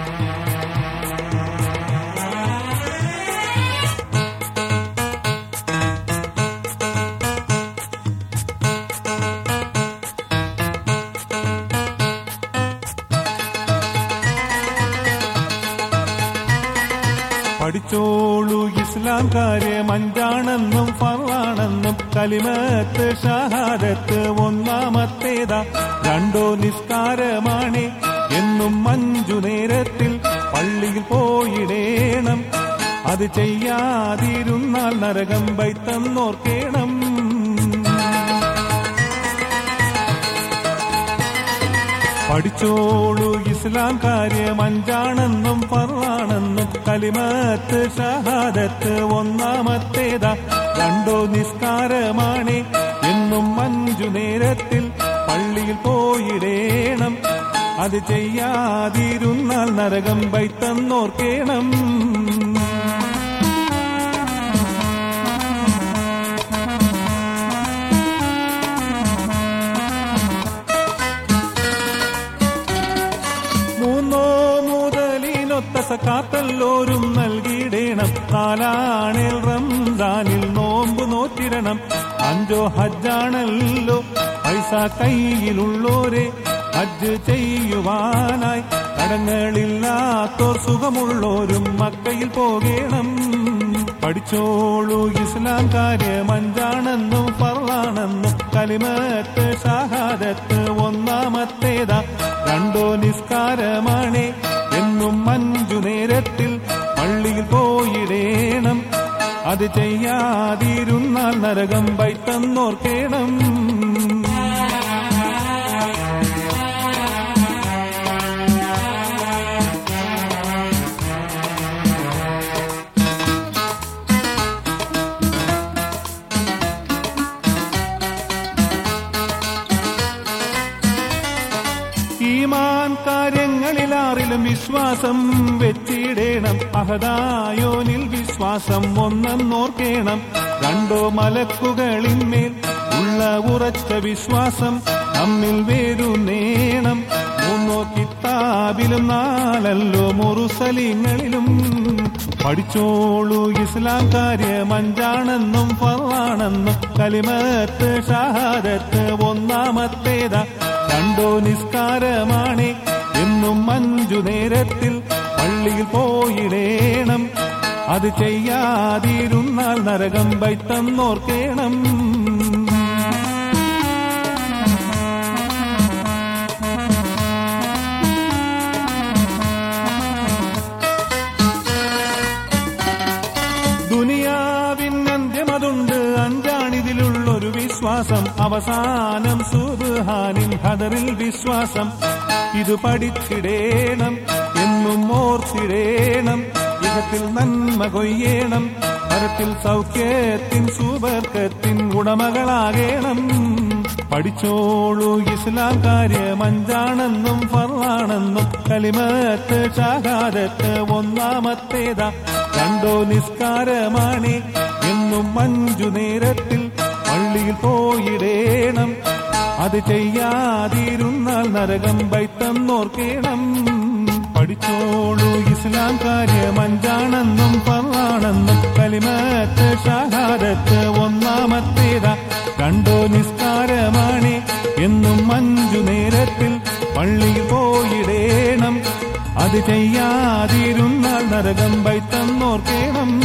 പഠിച്ചോളൂ ഇസ്ലാം കാര്യം അഞ്ചാണെന്നും ഫറാണെന്നും കലിമത്ത് ഷഹാദത്ത് ഒന്നാമത്തേതാ രണ്ടോ നിസ്കാരമാണ് എന്നും അഞ്ചു നേരത്തിൽ പള്ളിയിൽ പോയിടേണം അത് ചെയ്യാതിരുന്നാൽ നരകം വൈത്തന്നോർക്കേണം പഠിച്ചോളൂ ഇസ്ലാം കാര്യം അഞ്ചാണെന്നും ഫറാണെന്നും കലിമത്ത് ഷഹാദത്ത് ഒന്നാമത്തേതാ രണ്ടോ നിസ്കാരമാണ് എന്നും അഞ്ചു നേരത്തിൽ പള്ളിയിൽ പോയിടേണം അത് ചെയ്യാതിരുന്നാൽ നരകം വൈത്തന്നോർക്കേണം മൂന്നോ മുതലിനൊത്ത സക്കാത്തല്ലോരും നൽകിയിടേണം നാലാണിൽ റംസാനിൽ നോമ്പ് നോറ്റിടണം അഞ്ചോ ഹജ്ജാണല്ലോ പൈസ കയ്യിലുള്ളോരെ ഹജ്ജ് ചെയ്യുവാനായി കടങ്ങളില്ലാത്തോർ സുഖമുള്ളോരും മക്കയിൽ പോകേണം പഠിച്ചോളൂ ഇസ്ലാം കാര്യം അഞ്ചാണെന്നും ഫറാണെന്നും കലിമത്ത് ഷഹാദത്ത് ഒന്നാമത്തേതാ രണ്ടോ നിസ്കാരമാണ് എന്നും അഞ്ചു നേരത്തിൽ പള്ളിയിൽ പോയിടേണം അത് ചെയ്യാതിരുന്നാൽ നരകം വൈത്തന്നോർക്കേണം ഈമാൻ കാര്യങ്ങളിലാറിലും വിശ്വാസം വെച്ചിടേണം അഹദായോനിൽ വിശ്വാസം ഒന്നെന്നോർക്കേണം രണ്ടോ മലക്കുകളിന്മേൽ ഉള്ള ഉറച്ച വിശ്വാസം നമ്മിൽ വേരുന്നേണം മൂന്നോ കിതാബിലും നാലല്ലോ മുറുസലിങ്ങളിലും പഠിച്ചോളൂ ഇസ്ലാം കാര്യം അഞ്ചാണെന്നും ഫറാണെന്നും കലിമത്ത് ഷഹാദത്ത് ഒന്നാമത്തേതാ രണ്ടോ നിസ്കാരമാണ് എന്നും അഞ്ചു നേരത്തിൽ പള്ളിയിൽ പോയിടേണം അത് ചെയ്യാതിരുന്നാൽ നരകം വൈത്തന്നോർക്കേണം ദുനിയാവിനന്ത്യമതുണ്ട് അഞ്ചാണിതിലുള്ളൊരു വിശ്വാസം അവസാനം സുബാനിൻ ഹദറിൽ വിശ്വാസം ഇത് പഠിച്ചിടേണം എന്നും ഓർത്തിടേണം ഇഹത്തിൽ നന്മ കൊയ്യേണം പരത്തിൽ സൗഖ്യത്തിൻ സുബർക്കത്തിൻ ഉടമകളാകേണം പഠിച്ചോളൂ ഇസ്ലാം കാര്യം അഞ്ചാണെന്നും ഫറാണെന്നും കലിമത്ത് ഷഹാദത്ത് ഒന്നാമത്തേതാ രണ്ടോ നിസ്കാരമാണ് എന്നും അഞ്ചു നേരത്തിൽ പള്ളിയിൽ പോയിടേണം അത് ചെയ്യാതിരുന്നാൽ നരകം വൈത്തന്നോർക്കേണം പഠിച്ചോളൂ ഇസ്ലാം കാര്യം അഞ്ചാണെന്നും ഫറാണെന്നും കലിമത്ത് ഷഹാദത്ത് ഒന്നാമത്തേതാ രണ്ടോ നിസ്കാരമാണ് എന്നും അഞ്ചു നേരത്തിൽ പള്ളിയിൽ പോയിടേണം അത് ചെയ്യാതിരുന്നാൽ നരകം വൈത്തന്നോർക്കേണം